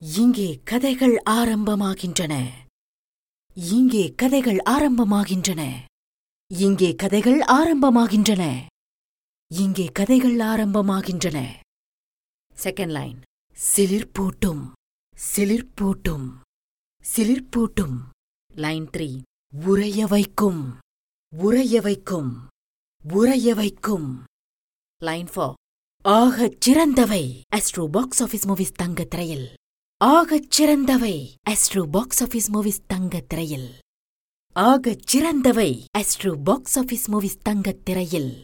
இங்கே கதைகள் ஆரம்பமாகின்றன இங்கே கதைகள் ஆரம்பமாகின்றன இங்கே கதைகள் ஆரம்பமாகின்றன இங்கே கதைகள் ஆரம்பமாகின்றன செகண்ட் லைன் சிலிர்ப்பூட்டும் சிலிர்ப்பூட்டும் சிலிர்ப்பூட்டும் லைன் த்ரீ உறைய வைக்கும் உறைய வைக்கும் உறைய வைக்கும் லைன் ஃபோர் ஆகச் சிறந்தவை அஸ்ட்ரோ பாக்ஸ் ஆஃபீஸ் மூவிஸ் தங்க திரையில் ஆகச் சிறந்தவை அஸ்ட்ரோ பாக்ஸ் ஆஃபீஸ் மூவிஸ் தங்க திரையில் ஆகச் சிறந்தவை அஸ்ட்ரோ பாக்ஸ் ஆஃபீஸ் மூவிஸ் தங்க திரையில்